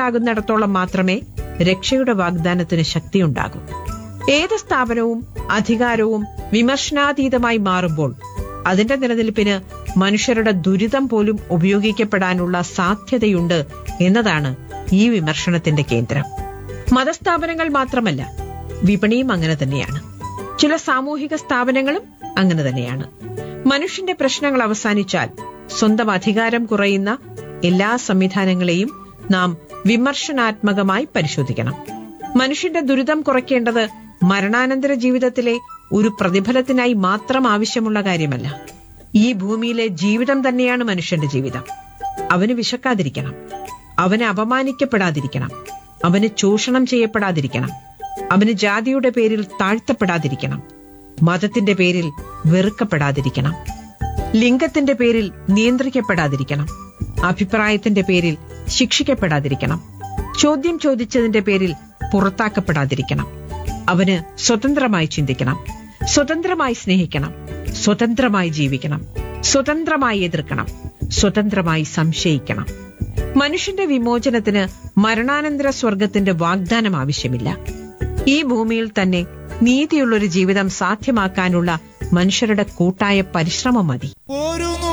മനുഷ്യനാകുന്നിടത്തോളം മാത്രമേ രക്ഷയുടെ വാഗ്ദാനത്തിന് ശക്തിയുണ്ടാകൂ ഏത് സ്ഥാപനവും അധികാരവും വിമർശനാതീതമായി മാറുമ്പോൾ അതിന്റെ നിലനിൽപ്പിന് മനുഷ്യരുടെ ദുരിതം പോലും ഉപയോഗിക്കപ്പെടാനുള്ള സാധ്യതയുണ്ട് എന്നതാണ് ഈ വിമർശനത്തിന്റെ കേന്ദ്രം മതസ്ഥാപനങ്ങൾ മാത്രമല്ല വിപണിയും അങ്ങനെ തന്നെയാണ് ചില സാമൂഹിക സ്ഥാപനങ്ങളും അങ്ങനെ തന്നെയാണ് മനുഷ്യന്റെ പ്രശ്നങ്ങൾ അവസാനിച്ചാൽ സ്വന്തം അധികാരം കുറയുന്ന എല്ലാ സംവിധാനങ്ങളെയും നാം വിമർശനാത്മകമായി പരിശോധിക്കണം മനുഷ്യന്റെ ദുരിതം കുറയ്ക്കേണ്ടത് മരണാനന്തര ജീവിതത്തിലെ ഒരു പ്രതിഫലത്തിനായി മാത്രം ആവശ്യമുള്ള കാര്യമല്ല ഈ ഭൂമിയിലെ ജീവിതം തന്നെയാണ് മനുഷ്യന്റെ ജീവിതം അവന് വിശക്കാതിരിക്കണം അവന് അപമാനിക്കപ്പെടാതിരിക്കണം അവന് ചൂഷണം ചെയ്യപ്പെടാതിരിക്കണം അവന് ജാതിയുടെ പേരിൽ താഴ്ത്തപ്പെടാതിരിക്കണം മതത്തിന്റെ പേരിൽ വെറുക്കപ്പെടാതിരിക്കണം ലിംഗത്തിന്റെ പേരിൽ നിയന്ത്രിക്കപ്പെടാതിരിക്കണം അഭിപ്രായത്തിന്റെ പേരിൽ ശിക്ഷിക്കപ്പെടാതിരിക്കണം ചോദ്യം ചോദിച്ചതിന്റെ പേരിൽ പുറത്താക്കപ്പെടാതിരിക്കണം അവന് സ്വതന്ത്രമായി ചിന്തിക്കണം സ്വതന്ത്രമായി സ്നേഹിക്കണം സ്വതന്ത്രമായി ജീവിക്കണം സ്വതന്ത്രമായി എതിർക്കണം സ്വതന്ത്രമായി സംശയിക്കണം മനുഷ്യന്റെ വിമോചനത്തിന് മരണാനന്തര സ്വർഗത്തിന്റെ വാഗ്ദാനം ആവശ്യമില്ല ഈ ഭൂമിയിൽ തന്നെ നീതിയുള്ളൊരു ജീവിതം സാധ്യമാക്കാനുള്ള മനുഷ്യരുടെ കൂട്ടായ പരിശ്രമം മതി ഒരു